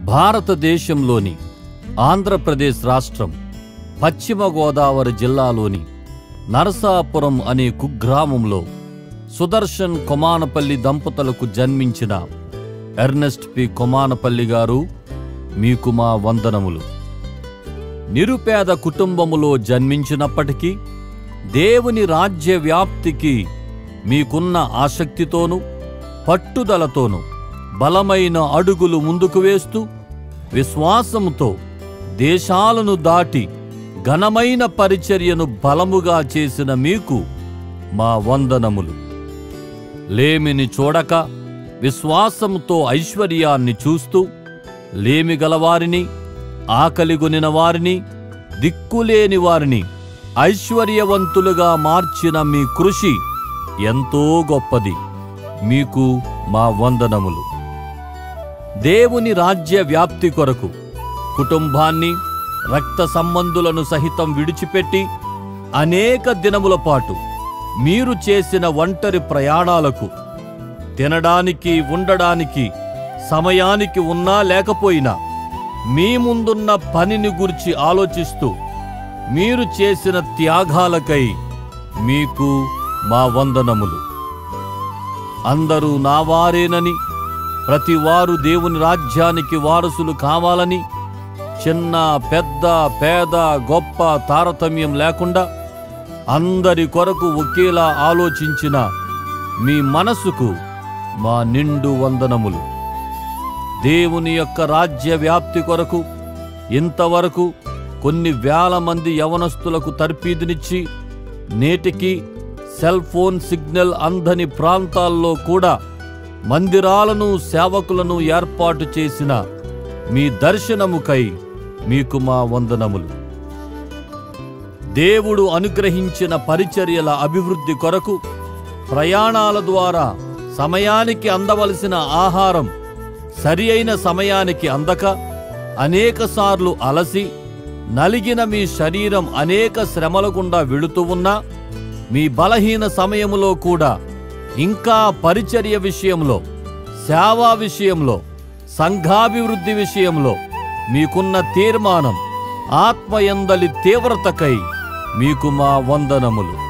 భారతదేశంలోని ఆంధ్రప్రదేశ్ రాష్ట్రం పశ్చిమ గోదావరి జిల్లాలోని నరసాపురం అనే కుగ్రామంలో సుదర్శన్ కొమానపల్లి దంపతులకు జన్మించిన ఎర్నెస్ట్ పి కొమానపల్లి గారు మీకు మా వందనములు నిరుపేద కుటుంబములో జన్మించినప్పటికీ దేవుని రాజ్య వ్యాప్తికి మీకున్న ఆసక్తితోనూ పట్టుదలతోనూ బలమైన అడుగులు ముందుకు వేస్తూ విశ్వాసముతో దేశాలను దాటి ఘనమైన పరిచర్యను బలముగా చేసిన మీకు మా వందనములు లేమిని చూడక విశ్వాసముతో ఐశ్వర్యాన్ని చూస్తూ లేమి గలవారిని ఆకలిగొనిన వారిని దిక్కులేని వారిని ఐశ్వర్యవంతులుగా మార్చిన మీ కృషి ఎంతో గొప్పది మీకు మా వందనములు దేవుని రాజ్య వ్యాప్తి కొరకు కుటుంబాన్ని రక్త సంబంధులను సహితం విడిచిపెట్టి అనేక దినముల పాటు మీరు చేసిన ఒంటరి ప్రయాణాలకు తినడానికి ఉండడానికి సమయానికి ఉన్నా లేకపోయినా మీ ముందున్న పనిని గురించి ఆలోచిస్తూ మీరు చేసిన త్యాగాలకై మీకు మా వందనములు అందరూ నా వారేనని ప్రతి వారు దేవుని రాజ్యానికి వారసులు కావాలని చిన్న పెద్ద పేద గొప్ప తారతమ్యం లేకుండా అందరి కొరకు ఒకేలా ఆలోచించిన మీ మనసుకు మా నిండు వందనములు దేవుని యొక్క రాజ్య వ్యాప్తి కొరకు ఇంతవరకు కొన్ని వేల మంది యవనస్తులకు తర్పీదునిచ్చి నేటికి సెల్ ఫోన్ సిగ్నల్ అందని ప్రాంతాల్లో కూడా మందిరాలను సేవకులను ఏర్పాటు చేసిన మీ దర్శనముకై మీకు మా వందనములు దేవుడు అనుగ్రహించిన పరిచర్యల అభివృద్ధి కొరకు ప్రయాణాల ద్వారా సమయానికి అందవలసిన ఆహారం సరి అయిన సమయానికి అందక అనేకసార్లు అలసి నలిగిన మీ శరీరం అనేక శ్రమల గుండా వెళుతూ ఉన్నా మీ బలహీన సమయములో కూడా ఇంకా పరిచర్య విషయంలో సేవా విషయంలో సంఘాభివృద్ధి విషయంలో మీకున్న తీర్మానం ఆత్మయందలి తీవ్రతకై మీకు మా వందనములు